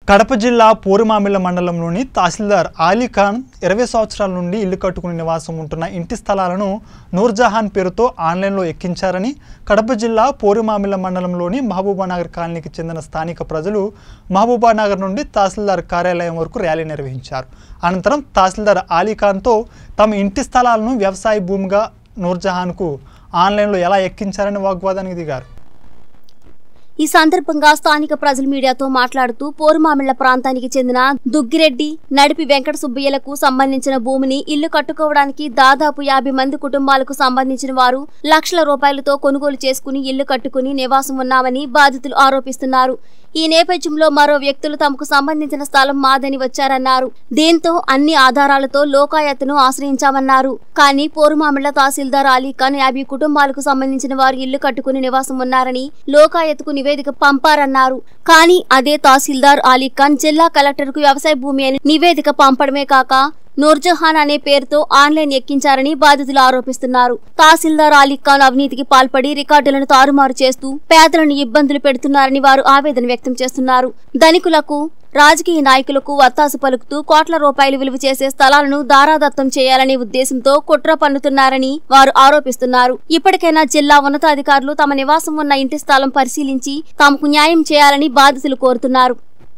కడప జిల్లా పూర్మామిళ్ళ మండలంలోని తహసీల్దార్ ఆలీ ఖాన్ ఇరవై సంవత్సరాల నుండి ఇల్లు కట్టుకుని నివాసం ఉంటున్న ఇంటి స్థలాలను నూర్జహాన్ పేరుతో ఆన్లైన్లో ఎక్కించారని కడప జిల్లా పూర్మామిళ్ళ మండలంలోని మహబూబానగర్ కాలనీకి చెందిన స్థానిక ప్రజలు మహబూబానగర్ నుండి తహసీల్దార్ కార్యాలయం వరకు ర్యాలీ నిర్వహించారు అనంతరం తహసీల్దార్ ఆలీ ఖాన్తో తమ ఇంటి స్థలాలను వ్యవసాయ భూమిగా నూర్జహాన్కు ఆన్లైన్లో ఎలా ఎక్కించారని వాగ్వాదానికి దిగారు ఈ సందర్భంగా స్థానిక ప్రజలు మీడియాతో మాట్లాడుతూ పోరుమామిళ్ల ప్రాంతానికి చెందిన దుగ్గిరెడ్డి నడిపి వెంకట సుబ్బయ్యలకు సంబంధించిన భూమిని ఇల్లు కట్టుకోవడానికి దాదాపు యాభై మంది కుటుంబాలకు సంబంధించిన వారు లక్షల రూపాయలతో కొనుగోలు చేసుకుని ఇల్లు కట్టుకుని నివాసం ఉన్నామని బాధితులు ఆరోపిస్తున్నారు ఈ నేపథ్యంలో మరో వ్యక్తులు తమకు సంబంధించిన స్థలం మాదని వచ్చారన్నారు దీంతో అన్ని ఆధారాలతో లోకాయత్ను ఆశ్రయించామన్నారు కానీ పోరుమామిళ్ల తహసీల్దార్ అలీ ఖాన్ యాభై కుటుంబాలకు సంబంధించిన వారు ఇల్లు కట్టుకుని నివాసం ఉన్నారని లోకాయత్కు నివేదిక పంపారన్నారు కానీ అదే తహసీల్దార్ అలీ ఖాన్ జిల్లా కలెక్టర్కు వ్యవసాయ భూమి అని నివేదిక పంపడమే కాక నూర్జహాన్ అనే పేరుతో ఆన్లైన్ ఎక్కించారని బాధితులు ఆరోపిస్తున్నారు తహసీల్దార్ అలీ ఖాన్ అవినీతికి పాల్పడి రికార్డులను తారుమారు చేస్తూ పేదలను ఇబ్బందులు పెడుతున్నారని వారు ఆవేదన వ్యక్తం చేస్తున్నారు ధనికులకు రాజకీయ నాయకులకు వత్తాసు పలుకుతూ కోట్ల రూపాయలు విలువ చేసే స్థలాలను దారాదత్తం చేయాలనే ఉద్దేశంతో కుట్ర పన్నుతున్నారని వారు ఆరోపిస్తున్నారు ఇప్పటికైనా జిల్లా ఉన్నతాధికారులు తమ నివాసం ఉన్న ఇంటి స్థలం పరిశీలించి తమకు న్యాయం చేయాలని బాధితులు కోరుతున్నారు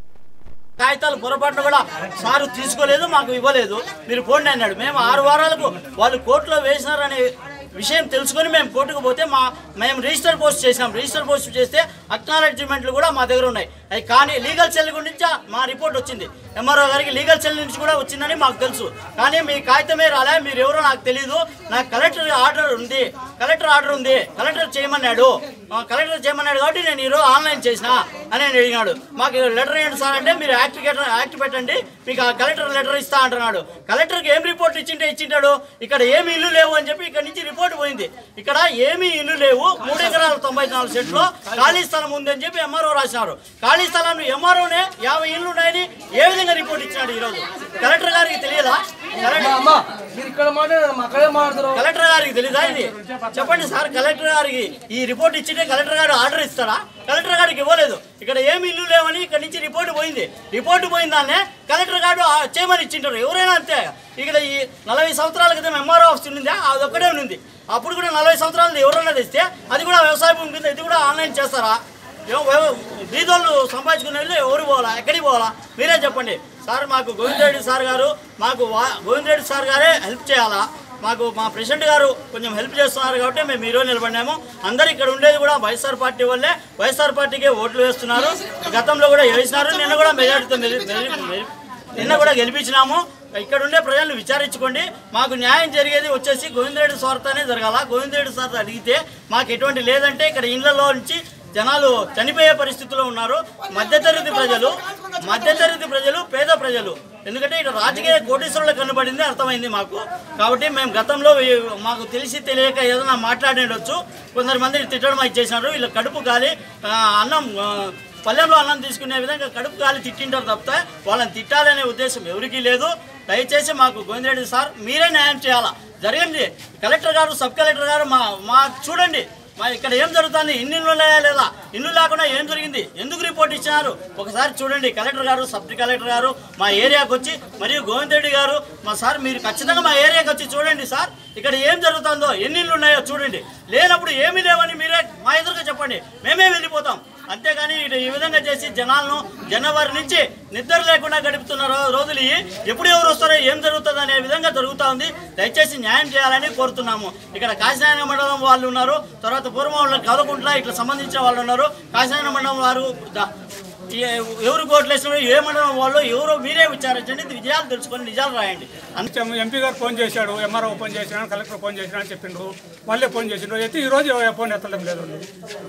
కాగితాలు పొరపాటున కూడా సారు తీసుకోలేదు మాకు ఇవ్వలేదు మీరు పోండి అన్నాడు మేము ఆరు వారాలకు వాళ్ళు కోర్టులో వేసినారనే విషయం తెలుసుకొని మేము కోర్టుకు పోతే మా మేము రిజిస్టర్ పోస్ట్ చేసినాం రిజిస్టర్ పోస్ట్ చేస్తే అక్నాలెడ్జ్మెంట్లు కూడా మా దగ్గర ఉన్నాయి అవి కానీ లీగల్ సెల్ గురించి మా రిపోర్ట్ వచ్చింది ఎంఆర్ఓ గారికి లీగల్ సెల్ నుంచి కూడా వచ్చిందని మాకు తెలుసు కానీ మీ కాగితమే రాలే మీరు ఎవరో నాకు తెలియదు నాకు కలెక్టర్ ఆర్డర్ ఉంది కలెక్టర్ ఆర్డర్ ఉంది కలెక్టర్ చేయమన్నాడు ఆ, కలెక్టర్ చేయమన్నాడు కాబట్టి నేను ఈరోజు ఆన్లైన్ చేసిన అని నేను అడిగినాడు మాకు లెటర్ ఏంటి సార్ అంటే మీరు యాక్ట్ గెటర్- యాక్ట్ పెట్టండి మీకు ఆ కలెక్టర్ లెటర్ ఇస్తా అంటున్నాడు కలెక్టర్కి ఏం రిపోర్ట్ ఇచ్చింటే ఇచ్చింటాడు ఇక్కడ ఏమి ఇల్లు లేవు అని చెప్పి ఇక్కడ నుంచి రిపోర్ట్ పోయింది ఇక్కడ ఏమీ ఇల్లు లేవు మూడు ఎకరాల తొంభై నాలుగు సెంట్లో ఖాళీ స్థలం ఉంది అని చెప్పి ఎంఆర్ఓ రాసినారు ఖాళీ స్థలం ఎంఆర్ఓనే యాభై ఇల్లు ఉన్నాయని ఏ విధంగా రిపోర్ట్ ఇచ్చినాడు ఈరోజు కలెక్టర్ గారికి తెలియదా కలెక్టర్ అమ్మా మీరు ఇక్కడ మాట్లాడారు మా అక్కడే మాట్లాడతారు కలెక్టర్ గారికి తెలీదా ఇది చెప్పండి సార్ కలెక్టర్ గారికి ఈ రిపోర్ట్ ఇచ్చింటే కలెక్టర్ గారు ఆర్డర్ ఇస్తారా కలెక్టర్ గారికి ఇవ్వలేదు ఇక్కడ ఏమి ఇల్లు లేవని ఇక్కడ నుంచి రిపోర్ట్ పోయింది రిపోర్ట్ పోయిందానే కలెక్టర్ గారు ఆ చేయమని ఇచ్చింటారు ఎవరైనా అంతే ఇక్కడ ఈ నలభై సంవత్సరాల క్రితం ఎంఆర్ఓ ఆఫీస్ ఉండిందా అది ఒక్కడే ఉంది అప్పుడు కూడా నలభై సంవత్సరాలు ఎవరైనా తెస్తే అది కూడా వ్యవసాయ భూమి కింద ఇది కూడా ఆన్లైన్ చేస్తారా ఏం ఎవ- బీదోళ్ళు సంపాదించుకునే వాళ్ళు ఎవరు పోవాలా ఎక్కడికి పోవాలా మీరే చెప్పండి సార్ మాకు గోవిందరెడ్డి సార్ గారు మాకు వా- గోవిందరెడ్డి సార్ గారే హెల్ప్ చేయాలా మాకు మా ప్రెసిడెంట్ గారు కొంచెం హెల్ప్ చేస్తున్నారు కాబట్టి మేము ఈరోజు నిలబడినాము అందరు ఇక్కడ ఉండేది కూడా వైఎస్ఆర్ పార్టీ వల్లే వైఎస్ఆర్ పార్టీకే ఓట్లు వేస్తున్నారు గతంలో కూడా వేసినారు నిన్న కూడా మెజార్టీతో మెలి- మెలి- మెలి- నిన్న కూడా గెలిపించినాము ఇక్కడ ఉండే ప్రజలను విచారించుకోండి మాకు న్యాయం జరిగేది వచ్చేసి గోవిందరెడ్డి సార్తోనే జరగాల గోవిందరెడ్డి సార్ అడిగితే మాకు ఎటువంటి లేదంటే ఇక్కడ ఇళ్లలో నుంచి జనాలు చనిపోయే పరిస్థితిలో ఉన్నారు మధ్యతరగతి ప్రజలు మధ్యతరగతి ప్రజలు పేద ప్రజలు ఎందుకంటే ఇక్కడ రాజకీయ కోటీశ్వరులు కనబడింది అర్థమైంది మాకు కాబట్టి మేము గతంలో ఈ- మాకు తెలిసి తెలియక ఏదైనా మాట్లాడేయచ్చు కొందరు మంది తిట్టడం ఇచ్చేసినారు వీళ్ళ కడుపు గాలి ఆ, అన్నం ఆ, పల్లెంలో అన్నం తీసుకునే విధంగా కడుపు గాలి తిట్టింటారు తప్పితే వాళ్ళని తిట్టాలనే ఉద్దేశం ఎవరికీ లేదు దయచేసి మాకు గోవిందరెడ్డి సార్ మీరే న్యాయం చేయాలా జరగండి కలెక్టర్ గారు సబ్ కలెక్టర్ గారు మా మా చూడండి మా ఇక్కడ ఏం జరుగుతుంది ఇన్ని ఇల్లు ఉన్నాయా లేదా ఇల్లు లేకుండా ఏం జరిగింది ఎందుకు రిపోర్ట్ ఇచ్చినారు ఒకసారి చూడండి కలెక్టర్ గారు సబ్ కలెక్టర్ గారు మా ఏరియాకి వచ్చి మరియు గోవింద్ రెడ్డి గారు మా సార్ మీరు ఖచ్చితంగా మా ఏరియాకి వచ్చి చూడండి సార్ ఇక్కడ ఏం జరుగుతుందో ఎన్ని ఇల్లు ఉన్నాయో చూడండి లేనప్పుడు ఏమీ లేవని మీరే మా ఎదురుగా చెప్పండి మేమే వెళ్ళిపోతాం అంతేగాని ఇటు ఈ విధంగా చేసి జనాలను జనవరి నుంచి నిద్ర లేకుండా గడుపుతున్న రో- రోజులు ఇవి. ఎప్పుడు ఎవరు వస్తారో ఏం జరుగుతుంది అనే విధంగా జరుగుతూ ఉంది దయచేసి న్యాయం చేయాలని కోరుతున్నాము ఇక్కడ కాశీనారాయణ మండలం వాళ్ళు ఉన్నారు తర్వాత పూర్వం వాళ్ళు కదకుంట్ల ఇట్లా సంబంధించిన వాళ్ళు ఉన్నారు కాశీనారాయణ మండలం వారు ద- ఏ- ఎవరు కోట్లు వేసినారో ఏ మండలం వాళ్ళు ఎవరో మీరే విచారించండి ఇది విజయాలు తెలుసుకొని నిజాలు రాయండి అంతే ఎం- ఎంపీ గారు ఫోన్ చేశాడు ఎంఆర్ఓ ఫోన్ చేసినాడు కలెక్టర్ ఫోన్ చేసినా అని చెప్పిండ్రు మళ్ళీ ఫోన్ చేసిండ్రు అయితే ఈ రోజు ఫోన్ ఎత్తడం లేదు వాళ్ళు.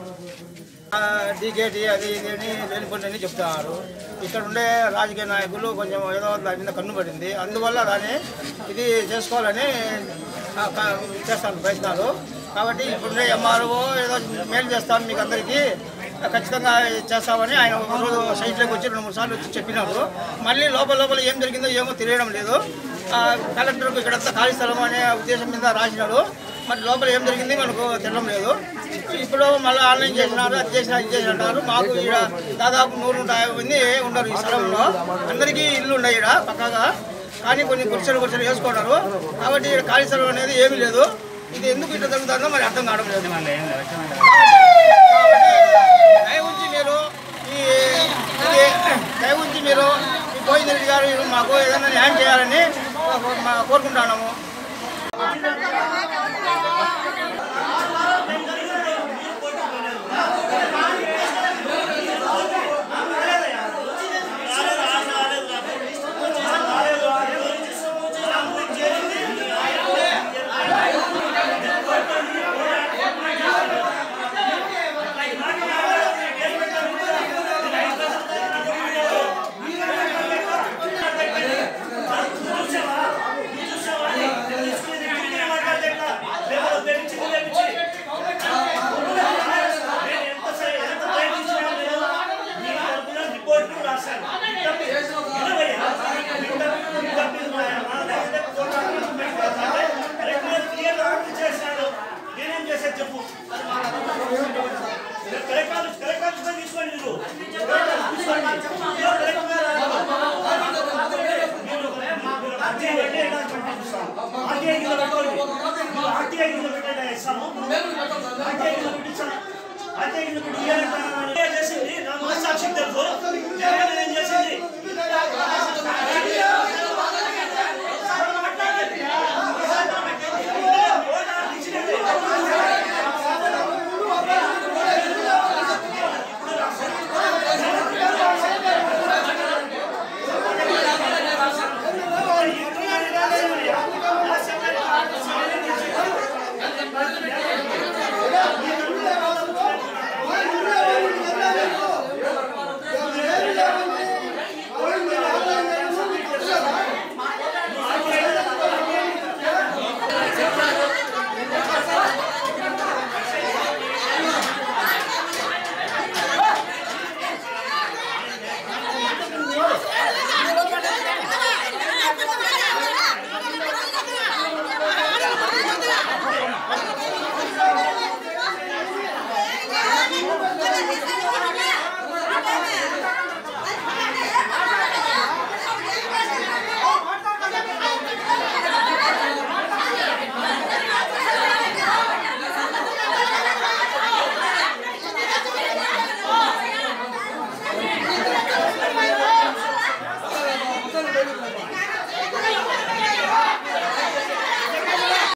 డీకేటీ అది ఇది అని లేనిపోయింది అని చెప్తున్నారు ఇక్కడ ఉండే రాజకీయ నాయకులు కొంచెం ఏదో దాని మీద కన్ను పడింది అందువల్ల దాన్ని ఇది చేసుకోవాలని ఆ, క- చేస్తాను ప్రయత్నాలు కాబట్టి ఇప్పుడుండే ఎంఆర్ఓ ఏదో మేలు చేస్తాను మీకు అందరికీ ఖచ్చితంగా చేస్తామని ఆయన ఒక రోజు సైట్లోకి వచ్చి రెండు మూడు సార్లు వచ్చి చెప్పినారు మళ్ళీ లోపల లోపల ఏం జరిగిందో ఏమో తెలియడం లేదు ఆ, కలెక్టర్కు ఇక్కడంతా ఖాళీ స్థలం అనే ఉద్దేశం మీద రాసినాడు మరి లోపల ఏం జరిగింది మనకు తెలియడం లేదు ఇప్పుడు మళ్ళీ ఆన్లైన్ చేసినారు అది చేసిన ఇది చేసిన అంటారు మాకు ఈడ దాదాపు నూరు నూట యాభై మంది ఉండరు ఈ స్థలంలో అందరికీ ఇల్లు ఉన్నాయి ఈడ పక్కగా కానీ కొన్ని గుడిసెలు గుడిసెలు వేసుకుంటారు కాబట్టి ఇక్కడ ఖాళీ స్థలం అనేది ఏమీ లేదు ఇది ఎందుకు ఇట్లా జరుగుతుందో మరి అర్థం కావడం లేదు కాబట్టి దయ ఉంచి మీరు ఈ ఈ దయ ఉంచి మీరు ఈ గోవింద రెడ్డి గారు మీరు మాకు ఏదైనా న్యాయం చేయాలని మా- కోరుకుంటున్నాము నేనేం చేసేది చెప్పు కరెక్ట్ కరెక్ట్ తీసుకోండి మీరు చేసింది నా మనసాక్షి తెలుసు జగన్ ఏం చేసింది Thank you.